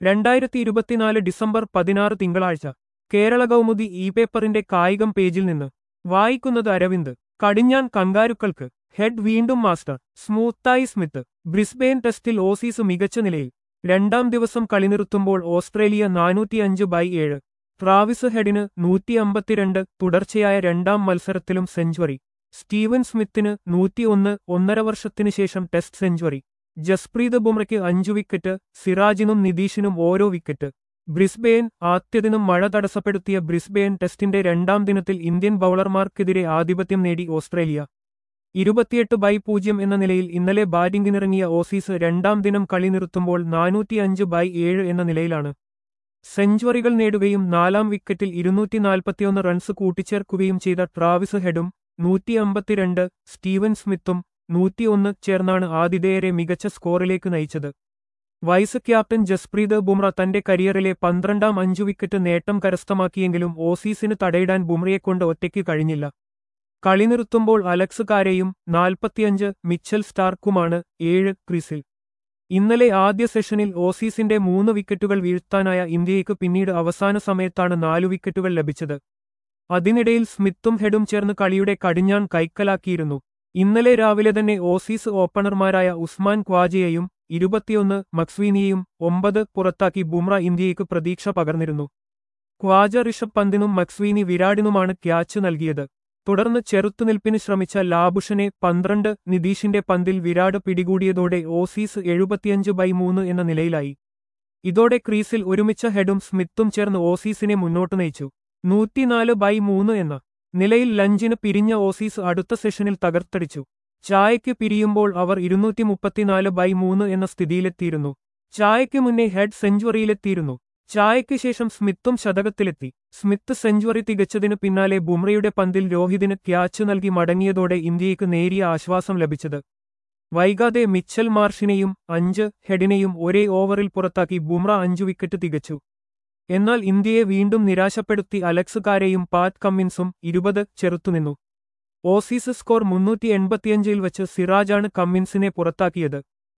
രണ്ടായിരത്തി ഇരുപത്തിനാല് ഡിസംബർ പതിനാറ് തിങ്കളാഴ്ച കേരള കൗമുദി ഇ പേപ്പറിന്റെ കായികം പേജിൽ നിന്ന് വായിക്കുന്നത് അരവിന്ദ് കടിഞ്ഞാൻ കങ്കാരുക്കൾക്ക് ഹെഡ് വീണ്ടും മാസ്റ്റർ സ്മൂത്തായി സ്മിത്ത് ബ്രിസ്ബെയിൻ ടെസ്റ്റിൽ ഓസീസ് മികച്ച നിലയിൽ രണ്ടാം ദിവസം കളി നിർത്തുമ്പോൾ ഓസ്ട്രേലിയ നാനൂറ്റിയഞ്ച് ബൈ ഏഴ് ട്രാവിസ് ഹെഡിന് നൂറ്റി അമ്പത്തിരണ്ട് തുടർച്ചയായ രണ്ടാം മത്സരത്തിലും സെഞ്ചുറി സ്റ്റീവൻ സ്മിത്തിന് നൂറ്റിയൊന്ന് ഒന്നര വർഷത്തിനു ശേഷം ടെസ്റ്റ് സെഞ്ചുറി ജസ്പ്രീത് ബുംറയ്ക്ക് അഞ്ചു വിക്കറ്റ് സിറാജിനും നിതീഷിനും ഓരോ വിക്കറ്റ് ബ്രിസ്ബെയിൻ ആദ്യദിനം മഴ തടസ്സപ്പെടുത്തിയ ബ്രിസ്ബെയിൻ ടെസ്റ്റിന്റെ രണ്ടാം ദിനത്തിൽ ഇന്ത്യൻ ബൌളർമാർക്കെതിരെ ആധിപത്യം നേടി ഓസ്ട്രേലിയ ഇരുപത്തിയെട്ട് ബൈ പൂജ്യം എന്ന നിലയിൽ ഇന്നലെ ബാറ്റിംഗിനിറങ്ങിയ ഓസീസ് രണ്ടാം ദിനം കളി നിർത്തുമ്പോൾ നാനൂറ്റിയഞ്ച് ബൈ ഏഴ് എന്ന നിലയിലാണ് സെഞ്ചുറികൾ നേടുകയും നാലാം വിക്കറ്റിൽ ഇരുന്നൂറ്റി നാൽപ്പത്തിയൊന്ന് റൺസ് കൂട്ടിച്ചേർക്കുകയും ചെയ്ത ട്രാവിസ് ഹെഡും നൂറ്റി അമ്പത്തിരണ്ട് സ്റ്റീവൻ സ്മിത്തും നൂറ്റിയൊന്ന് ചേർന്നാണ് ആതിഥേയരെ മികച്ച സ്കോറിലേക്ക് നയിച്ചത് വൈസ് ക്യാപ്റ്റൻ ജസ്പ്രീത് ബുംറ തന്റെ കരിയറിലെ പന്ത്രണ്ടാം അഞ്ചു വിക്കറ്റ് നേട്ടം കരസ്ഥമാക്കിയെങ്കിലും ഓസീസിന് തടയിടാൻ ബുംറയെക്കൊണ്ട് ഒറ്റയ്ക്ക് കഴിഞ്ഞില്ല കളി നിർത്തുമ്പോൾ അലക്സ് കാരെയും നാൽപ്പത്തിയഞ്ച് മിച്ചൽ സ്റ്റാർക്കുമാണ് ഏഴ് ക്രീസിൽ ഇന്നലെ ആദ്യ സെഷനിൽ ഓസീസിന്റെ മൂന്ന് വിക്കറ്റുകൾ വീഴ്ത്താനായ ഇന്ത്യയ്ക്ക് പിന്നീട് അവസാന സമയത്താണ് നാലു വിക്കറ്റുകൾ ലഭിച്ചത് അതിനിടയിൽ സ്മിത്തും ഹെഡും ചേർന്ന് കളിയുടെ കടിഞ്ഞാൺ കൈക്കലാക്കിയിരുന്നു ഇന്നലെ രാവിലെ തന്നെ ഓസീസ് ഓപ്പണർമാരായ ഉസ്മാൻ ഖ്വാജയെയും ഇരുപത്തിയൊന്ന് മക്സ്വീനിയെയും ഒമ്പത് പുറത്താക്കി ബുംറ ഇന്ത്യയ്ക്ക് പ്രതീക്ഷ പകർന്നിരുന്നു ഖ്വാജ ഋഷഭ് പന്തിനും മക്സ്വീനി വിരാടിനുമാണ് ക്യാച്ച് നൽകിയത് തുടർന്ന് ചെറുത്തുനിൽപ്പിന് ശ്രമിച്ച ലാബുഷനെ പന്ത്രണ്ട് നിതീഷിന്റെ പന്തിൽ വിരാട് പിടികൂടിയതോടെ ഓസീസ് എഴുപത്തിയഞ്ച് ബൈ മൂന്ന് എന്ന നിലയിലായി ഇതോടെ ക്രീസിൽ ഒരുമിച്ച ഹെഡും സ്മിത്തും ചേർന്ന് ഓസീസിനെ മുന്നോട്ട് നയിച്ചു നൂറ്റിനാല് ബൈ മൂന്ന് എന്ന നിലയിൽ ലഞ്ചിന് പിരിഞ്ഞ ഓസീസ് അടുത്ത സെഷനിൽ തകർത്തടിച്ചു ചായയ്ക്ക് പിരിയുമ്പോൾ അവർ ഇരുന്നൂറ്റി മുപ്പത്തിനാല് ബൈ മൂന്ന് എന്ന സ്ഥിതിയിലെത്തിയിരുന്നു ചായയ്ക്ക് മുന്നേ ഹെഡ് സെഞ്ചുറിയിലെത്തിയിരുന്നു ചായയ്ക്ക് ശേഷം സ്മിത്തും ശതകത്തിലെത്തി സ്മിത്ത് സെഞ്ചുറി തികച്ചതിനു പിന്നാലെ ബുംറയുടെ പന്തിൽ രോഹിതിന് ക്യാച്ച് നൽകി മടങ്ങിയതോടെ ഇന്ത്യയ്ക്ക് നേരിയ ആശ്വാസം ലഭിച്ചത് വൈകാതെ മിച്ചൽ മാർഷിനെയും അഞ്ച് ഹെഡിനെയും ഒരേ ഓവറിൽ പുറത്താക്കി ബുംറ അഞ്ചു വിക്കറ്റ് തികച്ചു എന്നാൽ ഇന്ത്യയെ വീണ്ടും നിരാശപ്പെടുത്തി അലക്സ് കാരെയും പാറ്റ് കമ്മിൻസും ഇരുപത് ചെറുത്തുനിന്നു ഓസീസ് സ്കോർ മുന്നൂറ്റി എൺപത്തിയഞ്ചിൽ വച്ച് സിറാജാണ് കമ്മിൻസിനെ പുറത്താക്കിയത്